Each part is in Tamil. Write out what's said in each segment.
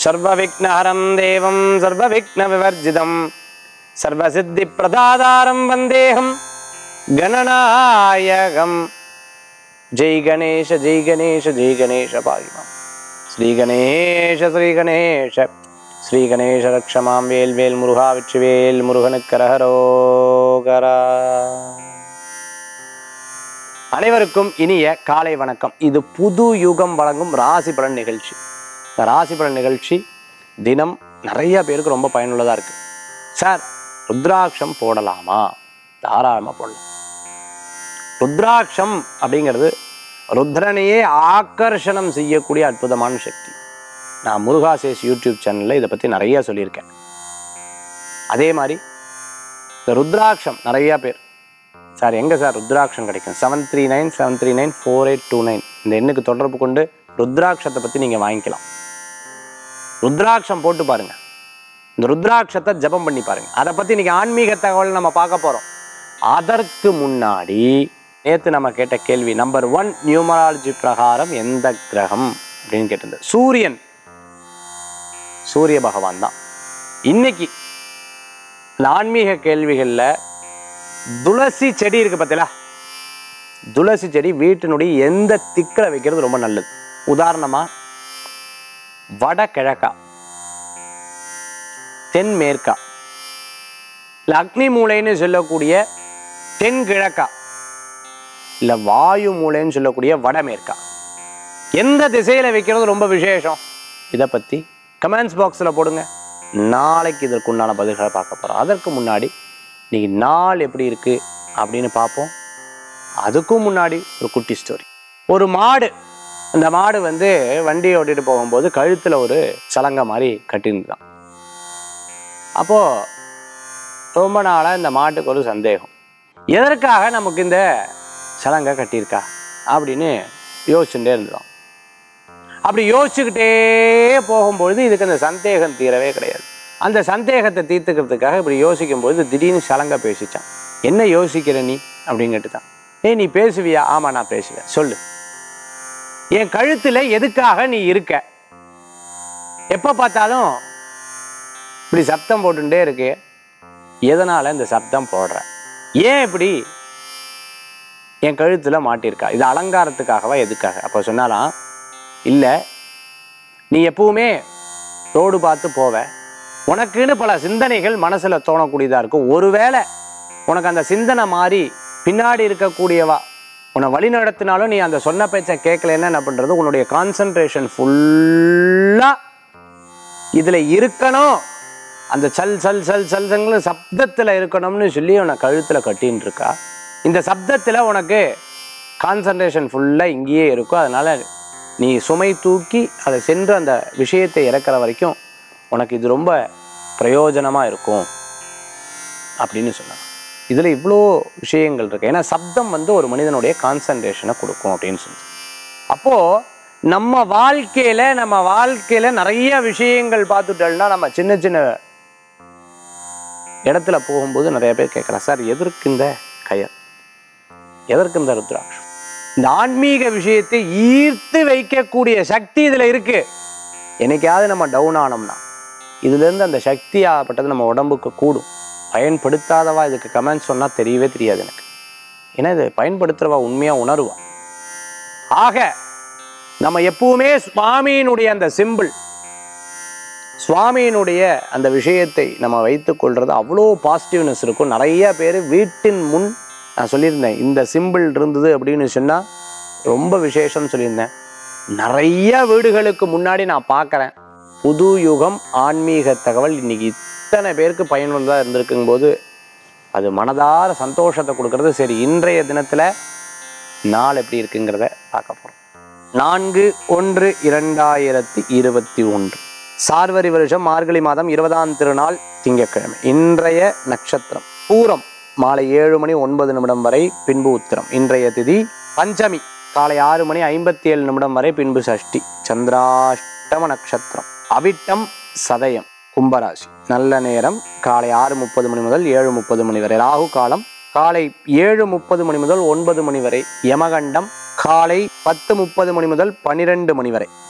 சர்வவிக்னஹரம் தேவம் சர்வவிக்ன விவர்ஜிதம் சர்வசித்தி பிரதாதாரம் வந்தேகம் கணநாயகம் ஜெய் கணேஷ ஜெய் கணேஷ ஜெய் கணேஷ பாகிமாம் ஸ்ரீ கணேஷ ஸ்ரீ கணேஷ ஸ்ரீ கணேஷ ரக்ஷமாம் வேல் வேல் முருகா வெற்றிவேல் முருகனுக்கரகரோகரா அனைவருக்கும் இனிய காலை வணக்கம் இது புது யுகம் வழங்கும் ராசி பலன் நிகழ்ச்சி இந்த ராசி பலன் நிகழ்ச்சி தினம் நிறைய பேருக்கு ரொம்ப பயனுள்ளதாக இருக்கு சார் ருத்ராட்சம் போடலாமா தாராளமாக போடலாம் ருத்ராட்சம் அப்படிங்கிறது ருத்ரனையே ஆக்கர்ஷணம் செய்யக்கூடிய அற்புதமான சக்தி நான் முருகாசேஸ் யூடியூப் சேனலில் இதை பற்றி நிறைய சொல்லியிருக்கேன் அதே மாதிரி இந்த ருத்ராட்சம் நிறைய பேர் சார் எங்கே சார் ருத்ராட்சம் கிடைக்கும் seven three nine seven three nine four eight two nine இந்த எண்ணுக்கு தொடர்பு கொண்டு ருத்ராட்சத்தை பற்றி நீங்கள் வாங்கிக்கலாம் ருத்ராட்சம் போட்டு பாருங்க இந்த ருத்ராட்சத்தை ஜபம் பண்ணி பாருங்க அதை பற்றி இன்னைக்கு ஆன்மீக தகவல் நம்ம பார்க்க போகிறோம் அதற்கு முன்னாடி நேற்று நம்ம கேட்ட கேள்வி நம்பர் ஒன் நியூமராலஜி பிரகாரம் எந்த கிரகம் அப்படின்னு கேட்டிருந்தது சூரியன் சூரிய பகவான் தான் இன்னைக்கு இந்த ஆன்மீக கேள்விகளில் துளசி செடி இருக்கு பார்த்தீங்களா துளசி செடி வீட்டினுடைய எந்த திக்கில் வைக்கிறது ரொம்ப நல்லது உதாரணமா வடகிழக்கா தென்மேற்கா இல்ல அக்னி மூலைன்னு சொல்லக்கூடிய தென்கிழக்கா இல்ல வாயு மூலைன்னு சொல்லக்கூடிய வடமேற்கா எந்த திசையில வைக்கிறது ரொம்ப விசேஷம் இதை பத்தி கமெண்ட்ஸ் பாக்ஸில் போடுங்க நாளைக்கு இதற்கு உண்டான பதில்களை பார்க்க போறோம் அதற்கு முன்னாடி இன்னைக்கு நாள் எப்படி இருக்கு அப்படின்னு பார்ப்போம் அதுக்கும் முன்னாடி ஒரு குட்டி ஸ்டோரி ஒரு மாடு அந்த மாடு வந்து வண்டி ஓட்டிட்டு போகும்போது கழுத்தில் ஒரு சலங்கை மாதிரி கட்டியிருந்துதான் அப்போது ரொம்ப நாளாக இந்த மாட்டுக்கு ஒரு சந்தேகம் எதற்காக நமக்கு இந்த சலங்கை கட்டியிருக்கா அப்படின்னு யோசிச்சுட்டே இருந்தோம் அப்படி யோசிச்சுக்கிட்டே போகும்பொழுது இதுக்கு அந்த சந்தேகம் தீரவே கிடையாது அந்த சந்தேகத்தை தீர்த்துக்கிறதுக்காக இப்படி யோசிக்கும்போது திடீர்னு சலங்கை பேசிச்சான் என்ன யோசிக்கிற நீ அப்படின்னு கேட்டுதான் ஏய் நீ பேசுவியா ஆமா நான் பேசுவேன் சொல்லு என் கழுத்துல எதுக்காக நீ இருக்க எப்ப பார்த்தாலும் இப்படி சப்தம் போட்டுட்டே இருக்கு எதனால இந்த சப்தம் போடுற ஏன் இப்படி என் கழுத்துல மாட்டியிருக்கா இது அலங்காரத்துக்காகவா எதுக்காக அப்ப சொன்னாலாம் இல்ல நீ எப்பவுமே ரோடு பார்த்து போவ உனக்குன்னு பல சிந்தனைகள் மனசுல தோணக்கூடியதா இருக்கும் ஒருவேளை உனக்கு அந்த சிந்தனை மாறி பின்னாடி இருக்கக்கூடியவா உன்னை வழி நடத்தினாலும் நீ அந்த சொன்ன பேச்சை கேட்கலன்னா என்ன பண்றது உன்னுடைய கான்சன்ட்ரேஷன் ஃபுல்லா இதுல இருக்கணும் அந்த சல் சல் சல் சல் சல்னு சப்தத்துல இருக்கணும்னு சொல்லி உன்னை கழுத்துல கட்டின்னு இருக்கா இந்த சப்தத்துல உனக்கு கான்சன்ட்ரேஷன் ஃபுல்லா இங்கேயே இருக்கும் அதனால நீ சுமை தூக்கி அதை சென்று அந்த விஷயத்தை இறக்குற வரைக்கும் உனக்கு இது ரொம்ப பிரயோஜனமா இருக்கும் அப்படின்னு சொன்னாங்க இதுல இவ்வளோ விஷயங்கள் இருக்கு ஏன்னா சப்தம் வந்து ஒரு மனிதனுடைய கான்சன்ட்ரேஷனை கொடுக்கும் அப்படின்னு சொல்லி அப்போ நம்ம வாழ்க்கையில நம்ம வாழ்க்கையில நிறைய விஷயங்கள் பார்த்துட்டோம்னா நம்ம சின்ன சின்ன இடத்துல போகும்போது நிறைய பேர் கேட்குறா சார் எதற்கு இந்த கயர் எதற்கு இந்த ருத்ராட்சம் இந்த ஆன்மீக விஷயத்தை ஈர்த்து வைக்கக்கூடிய சக்தி இதுல இருக்கு என்னைக்காவது நம்ம டவுன் ஆனோம்னா இதுல இருந்து அந்த சக்தி ஆகப்பட்டது நம்ம உடம்புக்கு கூடும் பயன்படுத்தாதவா இதுக்கு கமெண்ட் சொன்னா தெரியவே தெரியாது எனக்கு ஏன்னா இதை பயன்படுத்துறவா உண்மையா உணருவா ஆக நம்ம எப்பவுமே சுவாமியினுடைய அந்த சிம்பிள் சுவாமியினுடைய அந்த விஷயத்தை நம்ம வைத்துக் கொள்றது அவ்வளோ பாசிட்டிவ்னஸ் இருக்கும் நிறைய பேர் வீட்டின் முன் நான் சொல்லியிருந்தேன் இந்த சிம்பிள் இருந்தது அப்படின்னு சொன்னா ரொம்ப விசேஷம் சொல்லியிருந்தேன் நிறைய வீடுகளுக்கு முன்னாடி நான் பார்க்குறேன் புது யுகம் ஆன்மீக தகவல் இன்னைக்கு இத்தனை பேருக்கு பயனுள்ளதாக இருந்திருக்கும் போது அது மனதார சந்தோஷத்தை கொடுக்கறது சரி இன்றைய தினத்துல நாள் எப்படி இருக்குங்கிறத பார்க்க போறோம் நான்கு ஒன்று இரண்டாயிரத்தி இருபத்தி ஒன்று சார்வரி வருஷம் மார்கழி மாதம் இருபதாம் திருநாள் திங்கட்கிழமை இன்றைய நட்சத்திரம் பூரம் மாலை ஏழு மணி ஒன்பது நிமிடம் வரை பின்பு உத்திரம் இன்றைய திதி பஞ்சமி காலை ஆறு மணி ஐம்பத்தி ஏழு நிமிடம் வரை பின்பு சஷ்டி சந்திராஷ்டம நட்சத்திரம் அவிட்டம் சதயம் கும்பராசி நல்ல நேரம் காலை ஆறு முப்பது மணி முதல் ஏழு முப்பது மணி வரை ராகு காலம் காலை ஏழு முப்பது மணி முதல் ஒன்பது மணி வரை யமகண்டம் காலை பத்து முப்பது மணி முதல் பனிரெண்டு மணி வரை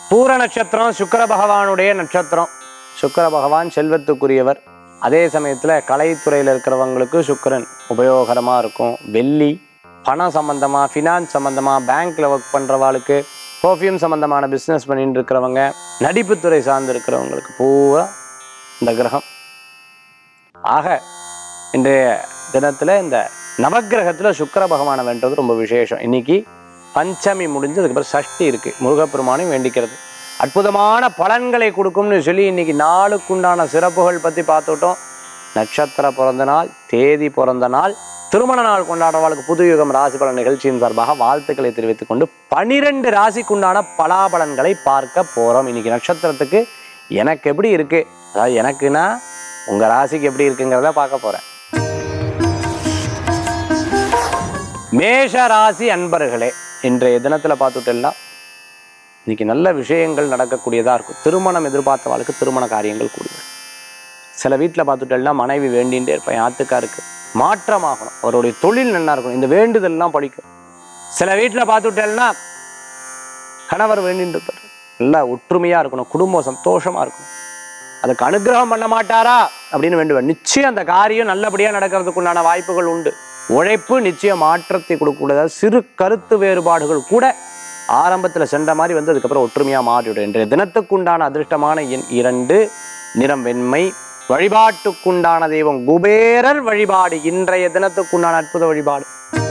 பூர நட்சத்திரம் சுக்கிர பகவானுடைய நட்சத்திரம் சுக்கிர பகவான் செல்வத்துக்குரியவர் அதே சமயத்தில் கலைத்துறையில் இருக்கிறவங்களுக்கு சுக்கிரன் உபயோகரமாக இருக்கும் வெள்ளி பணம் சம்மந்தமாக ஃபினான்ஸ் சம்மந்தமாக பேங்க்கில் ஒர்க் பண்ணுறவாளுக்கு பர்ஃப்யூம் சம்மந்தமான பிஸ்னஸ் பண்ணிட்டு இருக்கிறவங்க நடிப்புத்துறை சார்ந்து இருக்கிறவங்களுக்கு பூரா இந்த கிரகம் ஆக இன்றைய தினத்தில் இந்த நவக்கிரகத்தில் சுக்கிர பகவானை வேண்டது ரொம்ப விசேஷம் இன்னைக்கு பஞ்சமி முடிஞ்சு அதுக்கப்புறம் சஷ்டி இருக்கு முருகப்பெருமானையும் வேண்டிக்கிறது அற்புதமான பலன்களை கொடுக்கும்னு சொல்லி இன்னைக்கு நாளுக்குண்டான சிறப்புகள் பற்றி பார்த்துட்டோம் நட்சத்திர பிறந்த நாள் தேதி பிறந்த நாள் திருமண நாள் கொண்டாடுறவாளுக்கு புதுயுகம் ராசி பலன் நிகழ்ச்சியின் சார்பாக வாழ்த்துக்களை தெரிவித்துக் கொண்டு பனிரெண்டு ராசிக்குண்டான பலாபலன்களை பார்க்க போறோம் இன்னைக்கு நட்சத்திரத்துக்கு எனக்கு எப்படி இருக்கு அதாவது எனக்குன்னா உங்க ராசிக்கு எப்படி இருக்குங்கிறத பார்க்க போறேன் மேஷ ராசி அன்பர்களே இன்றைய தினத்துல பார்த்துட்டேன்னா இன்னைக்கு நல்ல விஷயங்கள் நடக்கக்கூடியதா இருக்கும் திருமணம் எதிர்பார்த்தவாளுக்கு திருமண காரியங்கள் கூடி வரும் சில வீட்டில் பார்த்துட்டேன்னா மனைவி வேண்டிகிட்டே இருப்பேன் ஆத்துக்காருக்கு மாற்றமாகணும் அவருடைய தொழில் நல்லா இருக்கணும் இந்த வேண்டுதல்லாம் படிக்கும் சில வீட்டில் பார்த்துட்டேன்னா கணவர் வேண்டிட்டு இருப்பார் நல்லா ஒற்றுமையா இருக்கணும் குடும்பம் சந்தோஷமா இருக்கணும் அதுக்கு அனுகிரகம் பண்ண மாட்டாரா அப்படின்னு வேண்டுவேன் நிச்சயம் அந்த காரியம் நல்லபடியா நடக்கிறதுக்கு உண்டான வாய்ப்புகள் உண்டு உழைப்பு நிச்சயம் மாற்றத்தை கொடுக்கக்கூடாது சிறு கருத்து வேறுபாடுகள் கூட ஆரம்பத்தில் சென்ற மாதிரி வந்து அதுக்கப்புறம் ஒற்றுமையா மாறிவிடும் இன்றைய தினத்துக்குண்டான அதிர்ஷ்டமான எண் இரண்டு நிறம் வெண்மை வழிபாட்டுக்குண்டான தெய்வம் குபேரர் வழிபாடு இன்றைய தினத்துக்குண்டான அற்புத வழிபாடு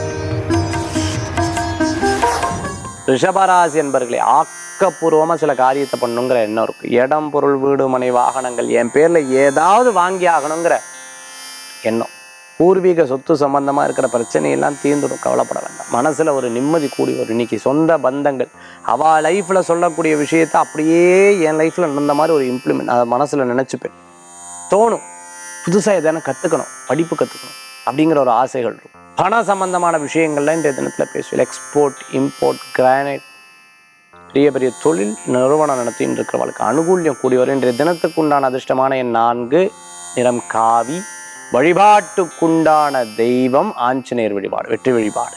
ரிஷபராசி என்பர்களே ஆக்கப்பூர்வமா சில காரியத்தை பண்ணுங்கிற எண்ணம் இருக்கு இடம் பொருள் வீடு மனை வாகனங்கள் என் பேர்ல ஏதாவது வாங்கி ஆகணுங்கிற எண்ணம் பூர்வீக சொத்து சம்பந்தமா இருக்கிற பிரச்சனையெல்லாம் தீர்ந்துடும் கவலைப்பட வேண்டாம் மனசுல ஒரு நிம்மதி கூடி வரும் இன்னைக்கு சொந்த பந்தங்கள் அவ லைஃப்ல சொல்லக்கூடிய விஷயத்தை அப்படியே என் லைஃப்ல நடந்த மாதிரி ஒரு இம்ப்ளிமெண்ட் அதை மனசுல நினைச்சுப்பேன் தோணும் புதுசா எதனா கத்துக்கணும் படிப்பு கத்துக்கணும் அப்படிங்கிற ஒரு ஆசைகள் இருக்கும் பண சம்பந்தமான விஷயங்கள்ல இன்றைய தினத்துல பேசுவேன் எக்ஸ்போர்ட் இம்போர்ட் கிரானைட் பெரிய பெரிய தொழில் நிறுவனம் நடத்தின்னு இருக்கிறவர்களுக்கு அனுகூல்யம் கூடி வரும் இன்றைய தினத்துக்கு உண்டான அதிர்ஷ்டமான என் நான்கு நிறம் காவி வழிபாட்டுக்குண்டான தெய்வம் ஆஞ்சநேயர் வழிபாடு வெற்றி வழிபாடு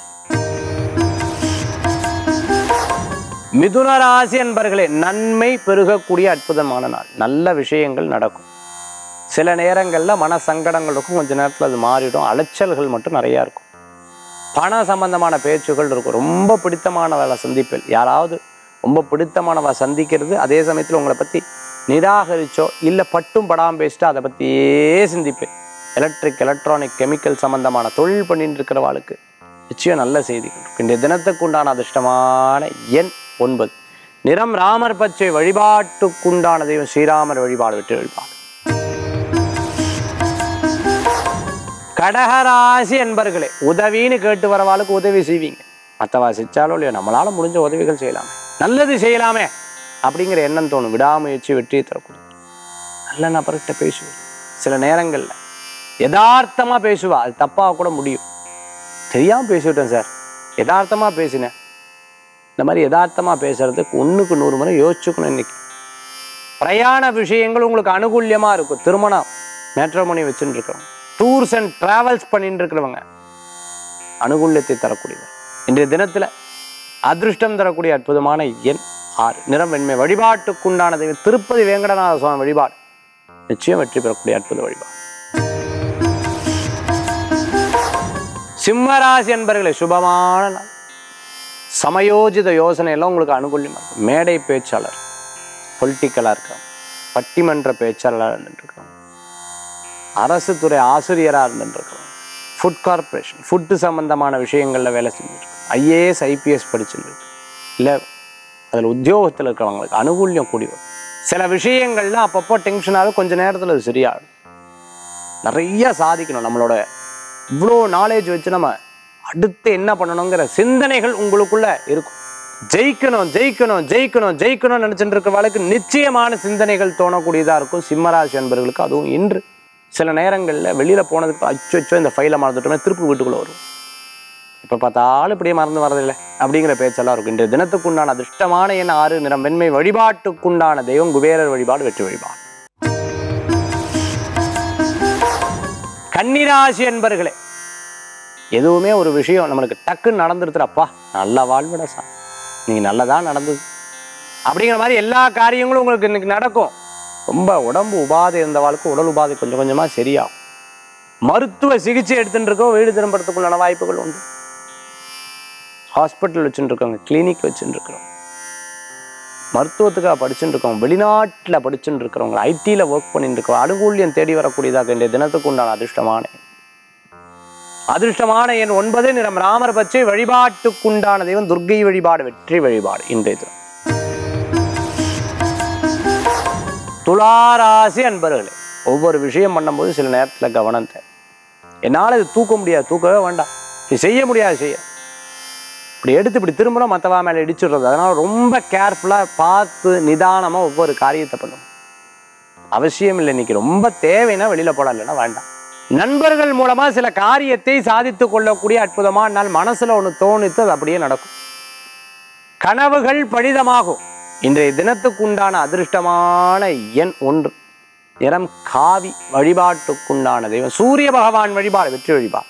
மிதுன ராசி என்பர்களே நன்மை பெருகக்கூடிய அற்புதமான நாள் நல்ல விஷயங்கள் நடக்கும் சில நேரங்களில் மன சங்கடங்கள் இருக்கும் கொஞ்ச நேரத்தில் அது மாறிடும் அலைச்சல்கள் மட்டும் நிறையா இருக்கும் பண சம்பந்தமான பேச்சுகள் இருக்கும் ரொம்ப பிடித்தமானவளை சந்திப்பில் யாராவது ரொம்ப பிடித்தமானவ சந்திக்கிறது அதே சமயத்தில் உங்களை பற்றி நிராகரிச்சோ இல்லை பட்டும் படாமல் பேசிட்டு அதை பற்றியே சிந்திப்பேன் எலக்ட்ரிக் எலக்ட்ரானிக் கெமிக்கல் சம்பந்தமான தொழில் பண்ணிட்டு இருக்கிறவாளுக்கு நிச்சயம் நல்ல செய்திகள் இருக்கு இன்றைய தினத்துக்குண்டான அதிர்ஷ்டமான எண் ஒன்பது நிறம் ராமர் பச்சை வழிபாட்டுக்குண்டான தெய்வம் ஸ்ரீராமர் வழிபாடு வெற்றி வழிபாடு கடகராசி என்பர்களே உதவின்னு கேட்டு வரவாளுக்கு உதவி செய்வீங்க மற்றவா செஞ்சாலோ இல்லையோ நம்மளால முடிஞ்ச உதவிகள் செய்யலாமே நல்லது செய்யலாமே அப்படிங்கிற எண்ணம் தோணும் விடாமுயற்சி வெற்றியை தரக்கூடிய நல்ல நபர்கிட்ட பேசுவேன் சில நேரங்களில் யதார்த்தமா பேசுவா அது தப்பாக கூட முடியும் தெரியாம பேசிவிட்டேன் சார் யதார்த்தமா பேசினேன் இந்த மாதிரி யதார்த்தமா பேசுறதுக்கு ஒண்ணுக்கு நூறு முறை யோசிச்சுக்கணும் இன்னைக்கு பிரயாண விஷயங்கள் உங்களுக்கு அனுகூல்யமா இருக்கும் திருமணம் மேட்ரமோனி வச்சுட்டு இருக்கிறவங்க டூர்ஸ் அண்ட் டிராவல்ஸ் பண்ணிட்டு இருக்கிறவங்க அனுகூல்யத்தை தரக்கூடியவர் இன்றைய தினத்துல அதிர்ஷ்டம் தரக்கூடிய அற்புதமான எண் ஆறு நிறம் வெண்மை வழிபாட்டுக்குண்டான தெய்வம் திருப்பதி வேங்கடநாத சுவாமி வழிபாடு நிச்சயம் வெற்றி பெறக்கூடிய அற்புத வழிபாடு சிம்மராசி என்பர்களே சுபமான நாள் சமயோஜித யோசனை எல்லாம் உங்களுக்கு அனுகூல்யமா இருக்கும் மேடை பேச்சாளர் பொலிட்டிக்கலாக இருக்காங்க பட்டிமன்ற பேச்சாளராக இருந்துட்டு இருக்காங்க அரசு துறை ஆசிரியராக இருந்துட்டு இருக்காங்க ஃபுட் கார்ப்பரேஷன் ஃபுட்டு சம்பந்தமான விஷயங்களில் வேலை செஞ்சுட்டு ஐஏஎஸ் ஐபிஎஸ் படிச்சுட்டு இல்லை அதில் உத்தியோகத்தில் இருக்கிறவங்களுக்கு அனுகூல்யம் கூடி வரும் சில விஷயங்கள்லாம் அப்பப்போ டென்ஷனாக கொஞ்ச நேரத்தில் அது சரியாகும் நிறைய சாதிக்கணும் நம்மளோட இவ்வளோ நாலேஜ் வச்சு நம்ம அடுத்து என்ன பண்ணணுங்கிற சிந்தனைகள் உங்களுக்குள்ள இருக்கும் ஜெயிக்கணும் ஜெயிக்கணும் ஜெயிக்கணும் ஜெயிக்கணும்னு நினைச்சிட்டு இருக்கிறவளுக்கு நிச்சயமான சிந்தனைகள் தோணக்கூடியதா இருக்கும் சிம்மராசி அன்பர்களுக்கு அதுவும் இன்று சில நேரங்களில் வெளியில போனதுக்கு அச்சோ அச்சோ இந்த ஃபைலை மறந்துட்டோமே திருப்பி வீட்டுக்குள்ள வரும் இப்போ பார்த்தாலும் இப்படியே மறந்து வரதில்லை அப்படிங்கிற பேச்செல்லாம் இருக்கும் இன்றைய தினத்துக்குண்டான அதிர்ஷ்டமான எண் ஆறு நிறம் வெண்மை வழிபாட்டுக்குண்டான தெய்வம் குபேரர் வழிபாடு வெற்றி வழிபாடு கன்னிராசி என்பர்களே எதுவுமே ஒரு விஷயம் நம்மளுக்கு டக்குன்னு நடந்துருத்துறப்பா நல்ல வாழ்விட சா நீங்கள் நல்லதா நடந்தது அப்படிங்கிற மாதிரி எல்லா காரியங்களும் உங்களுக்கு இன்னைக்கு நடக்கும் ரொம்ப உடம்பு உபாதை இருந்தவாளுக்கு உடல் உபாதை கொஞ்சம் கொஞ்சமா சரியாகும் மருத்துவ சிகிச்சை எடுத்துட்டு இருக்கோம் வீடு திரும்புறதுக்குள்ளான வாய்ப்புகள் உண்டு ஹாஸ்பிட்டல் வச்சுட்டு இருக்கோங்க கிளினிக் வச்சுட்டு இருக்கிறோம் மருத்துவத்துக்காக படிச்சுட்டு இருக்கோம் வெளிநாட்டில் படிச்சுட்டு இருக்கிறவங்க ஐடியில் ஒர்க் பண்ணிட்டு இருக்கோம் அனுகூல்யம் தேடி வரக்கூடியதாக இன்றைய தினத்துக்கு உண்டான அதிர்ஷ்டமான எண். அதிர்ஷ்டமான எண் ஒன்பது நிறம் ராமர் பச்சை வழிபாட்டுக்குண்டான தெய்வம் துர்க்கை வழிபாடு வெற்றி வழிபாடு இன்றைய தினம் துளாராசி அன்பர்களே ஒவ்வொரு விஷயம் பண்ணும்போது சில நேரத்தில் கவனம் தேவை என்னால் இது தூக்க முடியாது தூக்கவே வேண்டாம் இது செய்ய முடியாது செய்ய இப்படி எடுத்து இப்படி திரும்பணும் மற்றவா மேலே இடிச்சிடுறது அதனால ரொம்ப கேர்ஃபுல்லாக பார்த்து நிதானமாக ஒவ்வொரு காரியத்தை பண்ணணும் அவசியம் இல்லை இன்னைக்கு ரொம்ப தேவைன்னா வெளியில் போட இல்லைன்னா வேண்டாம் நண்பர்கள் மூலமா சில காரியத்தை சாதித்து கொள்ளக்கூடிய அற்புதமான நாள் மனசுல ஒன்று தோணித்து அது அப்படியே நடக்கும் கனவுகள் பலிதமாகும் இன்றைய தினத்துக்கு உண்டான அதிர்ஷ்டமான எண் ஒன்று நிறம் காவி வழிபாட்டுக்குண்டான தெய்வம் சூரிய பகவான் வழிபாடு வெற்றி வழிபாடு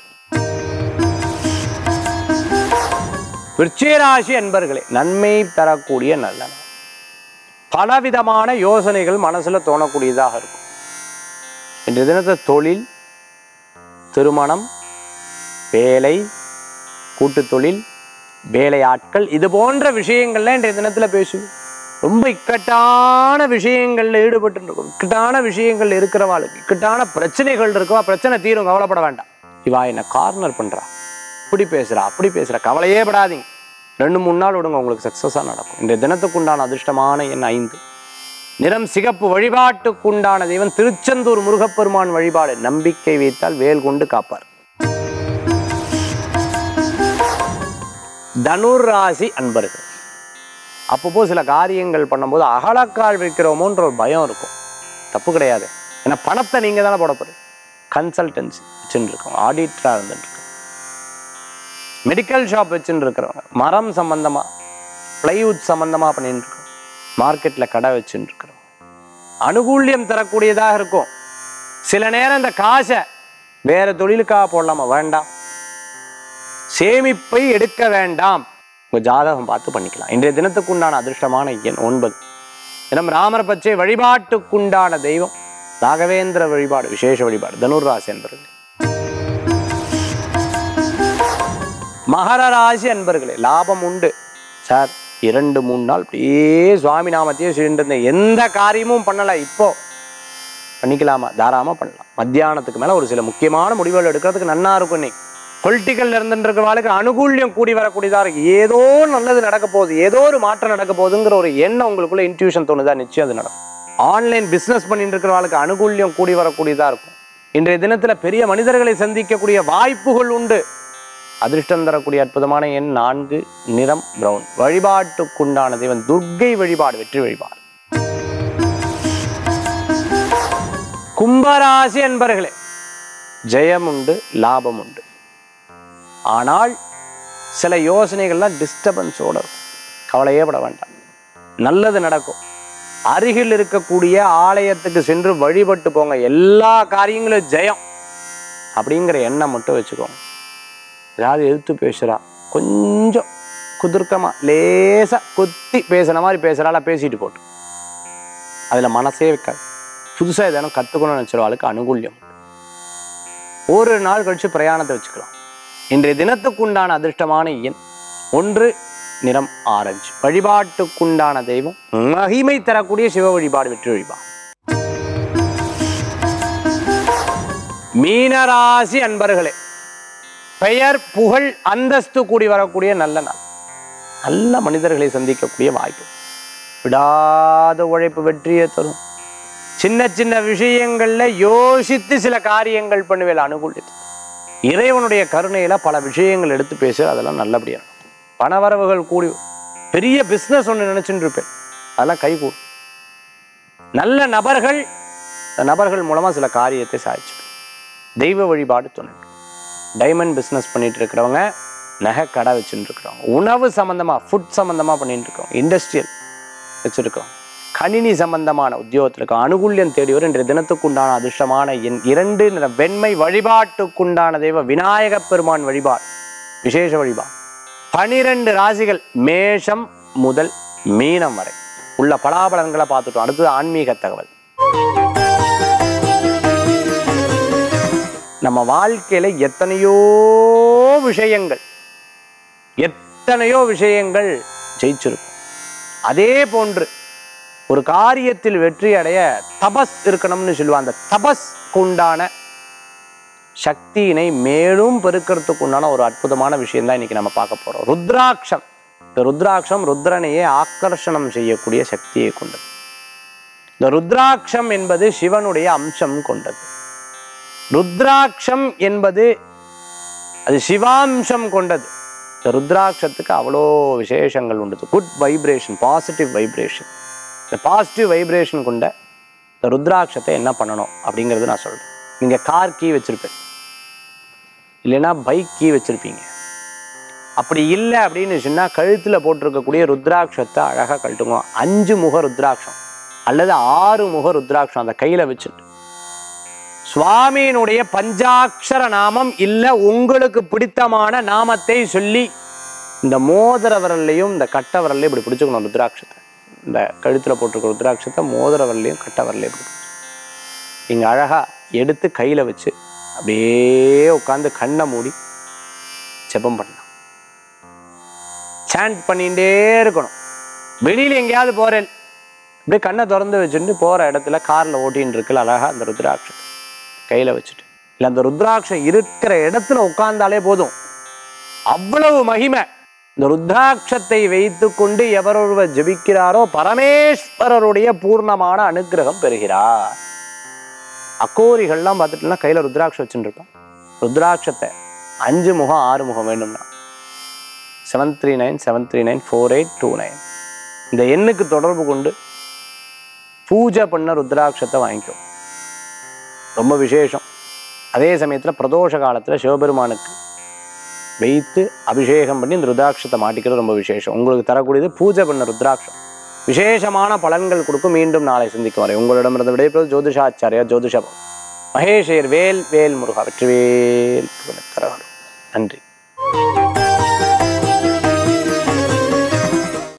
விருச்சிகராசி அன்பர்களே நன்மை தரக்கூடிய நல்ல நாள் பலவிதமான யோசனைகள் மனசுல தோணக்கூடியதாக இருக்கும் இன்றைய தினத்தை தொழில் திருமணம் வேலை கூட்டு தொழில் வேலையாட்கள் இது போன்ற விஷயங்கள்ல இன்றைய தினத்துல பேசுது ரொம்ப இக்கட்டான விஷயங்கள்ல ஈடுபட்டு இருக்கும் இக்கட்டான விஷயங்கள் இருக்கிறவாளுக்கு இக்கட்டான பிரச்சனைகள் இருக்கவா பிரச்சனை தீரும் கவலைப்பட வேண்டாம் இவா என்ன கார்னர் பண்றா இப்படி பேசுறா அப்படி பேசுறா கவலையே படாதீங்க ரெண்டு மூணு நாள் விடுங்க உங்களுக்கு சக்சஸா நடக்கும் இன்றைய தினத்துக்குண்டான அதிர்ஷ்டமான எண் ஐந்து நிறம் சிகப்பு வழிபாட்டுக்குண்டான தெய்வம் திருச்செந்தூர் முருகப்பெருமான் வழிபாடு நம்பிக்கை வைத்தால் வேல் கொண்டு காப்பார் தனுர் ராசி அன்பர்கள் அப்பப்போ சில காரியங்கள் பண்ணும்போது அகலக்கால் வைக்கிறோமோன்ற ஒரு பயம் இருக்கும் தப்பு கிடையாது ஏன்னா பணத்தை நீங்க தானே போட போறீங்க கன்சல்டன்சி வச்சுட்டு இருக்கோம் ஆடிட்டரா இருந்துட்டு இருக்கோம் மெடிக்கல் ஷாப் வச்சுட்டு இருக்கிறவங்க மரம் சம்பந்தமா பிளைவுட் சம்பந்தமா பண்ணிட்டு இருக்கோம் மார்க்கெட்ல கடை வச்சுட்டு இருக்கிறோம் அனுகூல்யம் தரக்கூடியதாக இருக்கும் சில நேரம் இந்த காசை வேற தொழிலுக்காக போடலாமா வேண்டாம் சேமிப்பை எடுக்க வேண்டாம் உங்க ஜாதகம் பார்த்து பண்ணிக்கலாம் இன்றைய தினத்துக்குண்டான அதிர்ஷ்டமான எண் ஒன்பது தினம் ராமர் பச்சை வழிபாட்டுக்குண்டான தெய்வம் ராகவேந்திர வழிபாடு விசேஷ வழிபாடு தனுர் ராசி என்பர்கள் மகர ராசி அன்பர்களே லாபம் உண்டு சார் இரண்டு மூணு நாள் அப்படியே சுவாமி நாமத்தையே சொல்லிட்டு இருந்தேன் எந்த காரியமும் பண்ணலை இப்போ பண்ணிக்கலாமா தாராளமாக பண்ணலாம் மத்தியானத்துக்கு மேலே ஒரு சில முக்கியமான முடிவுகள் எடுக்கிறதுக்கு நன்னா இருக்கும் நீ பொலிட்டிக்கல் இருந்துருக்கிறவாளுக்கு அனுகூல்யம் கூடி வரக்கூடியதா இருக்கு ஏதோ நல்லது நடக்க போகுது ஏதோ ஒரு மாற்றம் நடக்க போகுதுங்கிற ஒரு எண்ணம் உங்களுக்குள்ள இன்ட்யூஷன் தோணுதா நிச்சயம் அது நடக்கும் ஆன்லைன் பிஸ்னஸ் பண்ணிட்டு இருக்கிறவாளுக்கு அனுகூல்யம் கூடி வரக்கூடியதா இருக்கும் இன்றைய தினத்துல பெரிய மனிதர்களை சந்திக்கக்கூடிய வாய்ப்புகள் உண்டு அதிர்ஷ்டம் தரக்கூடிய அற்புதமான எண் நான்கு நிறம் பிரவுன் வழிபாட்டுக்குண்டான தெய்வம் துர்க்கை வழிபாடு வெற்றி வழிபாடு கும்பராசி என்பர்களே ஜெயம் உண்டு லாபம் உண்டு ஆனால் சில யோசனைகள்லாம் டிஸ்டர்பன்ஸோட இருக்கும் கவலையே பட வேண்டாம் நல்லது நடக்கும் அருகில் இருக்கக்கூடிய ஆலயத்துக்கு சென்று வழிபட்டு போங்க எல்லா காரியங்களும் ஜெயம் அப்படிங்கிற எண்ணம் மட்டும் வச்சுக்கோங்க ஏதாவது எதிர்த்து பேசுறா கொஞ்சம் குதிர்க்கமா லேசா குத்தி பேசுன மாதிரி பேசுறாளா பேசிட்டு போட்டு அதுல மனசே வைக்காது புதுசா எதனா கத்துக்கணும்னு நினைச்சிருவாளுக்கு அனுகூல்யம் ஒரு நாள் கழிச்சு பிரயாணத்தை வச்சுக்கலாம் இன்றைய தினத்துக்குண்டான அதிர்ஷ்டமான எண் ஒன்று நிறம் ஆரஞ்சு வழிபாட்டுக்குண்டான தெய்வம் மகிமை தரக்கூடிய சிவ வழிபாடு வெற்றி வழிபாடு மீனராசி அன்பர்களே பெயர் புகழ் அந்தஸ்து கூடி வரக்கூடிய நல்ல நாள் நல்ல மனிதர்களை சந்திக்கக்கூடிய வாய்ப்பு விடாத உழைப்பு வெற்றியை தரும் சின்ன சின்ன விஷயங்கள்ல யோசித்து சில காரியங்கள் பண்ணுவேல அனுகூலித்து இறைவனுடைய கருணையில பல விஷயங்கள் எடுத்து பேச அதெல்லாம் நல்லபடியா நடக்கும். பணவரவுகள் கூடி பெரிய பிசினஸ் ஒன்று நினைச்சுட்டு இருப்பேன் அதெல்லாம் கை கூடும் நல்ல நபர்கள் அந்த நபர்கள் மூலமா சில காரியத்தை சாதிச்சு தெய்வ வழிபாடு துணை டைமண்ட் பிஸ்னஸ் பண்ணிட்டு இருக்கிறவங்க நகை கடை வச்சுட்டு இருக்கிறவங்க உணவு சம்பந்தமா ஃபுட் சம்பந்தமா பண்ணிட்டு இருக்கவங்க இண்டஸ்ட்ரியல் வச்சிருக்கோம் கணினி சம்பந்தமான உத்தியோகத்தில் இருக்க அனுகூல்யம் தேடி வரும் இன்றைய தினத்துக்குண்டான அதிர்ஷ்டமான எண் இரண்டு நிற வெண்மை வழிபாட்டுக்குண்டான தெய்வ விநாயகப் பெருமான் வழிபாடு விசேஷ வழிபாடு பனிரெண்டு ராசிகள் மேஷம் முதல் மீனம் வரை உள்ள பலாபலன்களை பார்த்துட்டோம் அடுத்தது ஆன்மீக தகவல் நம்ம வாழ்க்கையில எத்தனையோ விஷயங்கள் எத்தனையோ விஷயங்கள் ஜெயிச்சிருக்கும் அதே போன்று ஒரு காரியத்தில் வெற்றி அடைய தபஸ் இருக்கணும்னு சொல்லுவாங்க அந்த தபஸ்க்கு உண்டான சக்தியினை மேலும் பெருக்கிறதுக்கு உண்டான ஒரு அற்புதமான விஷயம் தான் இன்னைக்கு நம்ம பார்க்க போறோம் ருத்ராட்சம் இந்த ருத்ராட்சம் ருத்ரனையே ஆக்கர்ஷணம் செய்யக்கூடிய சக்தியை கொண்டது இந்த ருத்ராட்சம் என்பது சிவனுடைய அம்சம் கொண்டது ருத்ராட்சம் என்பது அது சிவாம்சம் கொண்டது இந்த ருத்ராட்சத்துக்கு அவ்வளோ விசேஷங்கள் உண்டு குட் வைப்ரேஷன் பாசிட்டிவ் வைப்ரேஷன் இந்த பாசிட்டிவ் வைப்ரேஷன் கொண்ட இந்த ருத்ராட்சத்தை என்ன பண்ணணும் அப்படிங்கிறது நான் சொல்கிறேன் நீங்கள் கார் கீ வச்சுருப்பேன் இல்லைன்னா பைக் கீ வச்சுருப்பீங்க அப்படி இல்லை அப்படின்னு சொன்னால் கழுத்தில் போட்டிருக்கக்கூடிய ருத்ராட்சத்தை அழகாக கழட்டுங்க அஞ்சு முக ருத்ராட்சம் அல்லது ஆறு முக ருத்ராட்சம் அந்த கையில் வச்சுட்டு சுவாமியினுடைய பஞ்சாட்சர நாமம் இல்ல உங்களுக்கு பிடித்தமான நாமத்தை சொல்லி இந்த மோதிர விரல்லையும் இந்த கட்ட விரல்லையும் இப்படி பிடிச்சுக்கணும் ருத்ராட்சத்தை இந்த கழுத்துல போட்டிருக்க ருத்ராட்சத்தை மோதிர விரல்லையும் கட்ட விரல்லையும் இப்படி பிடிச்சுக்கணும். நீங்க அழகா எடுத்து கையில வச்சு அப்படியே உட்காந்து கண்ணை மூடி ஜெபம் பண்ணலாம் சாண்ட் பண்ணிகிட்டே இருக்கணும் வெளியில எங்கேயாவது போறேன் அப்படியே கண்ணை திறந்து வச்சுட்டு போற இடத்துல கார்ல ஓட்டின்னு இருக்குல்ல அழகா அந்த ருத்ராட்சத்தை கையில வச்சுட்டு இல்ல அந்த ருத்ராட்சம் இருக்கிற இடத்துல உட்கார்ந்தாலே போதும் அவ்வளவு மகிமை இந்த ருத்ராட்சத்தை வைத்துக்கொண்டு எவரொருவர் ஜெபிக்கிறாரோ பரமேஸ்வரருடைய பூர்ணமான அனுக்கிரகம் பெறுகிறார் அக்கோரிகள்லாம் பார்த்துட்டுனா கையில ருத்ராட்சம் வச்சுட்டு இருப்பான் ருத்ராட்சத்தை அஞ்சு முகம் ஆறு முகம் வேணும்னா seven three nine seven three nine four eight two nine இந்த எண்ணுக்கு தொடர்பு கொண்டு பூஜை பண்ண ருத்ராட்சத்தை வாங்கிக்கோ ரொம்ப விசேஷம் அதே சமயத்தில் பிரதோஷ காலத்தில் சிவபெருமானுக்கு வைத்து அபிஷேகம் பண்ணி இந்த ருத்ராட்சத்தை மாட்டிக்கிறது ரொம்ப விசேஷம் உங்களுக்கு தரக்கூடியது பூஜை பண்ண ருத்ராட்சம் விசேஷமான பலன்கள் கொடுக்கும் மீண்டும் நாளை சிந்திக்கும் வரை உங்களிடமிருந்து விடைபெறுவது ஜோதிஷாச்சாரியா ஜோதிஷம் மகேஷேர் வேல் வேல் முருகா வெற்றிவேல் கரகரம் நன்றி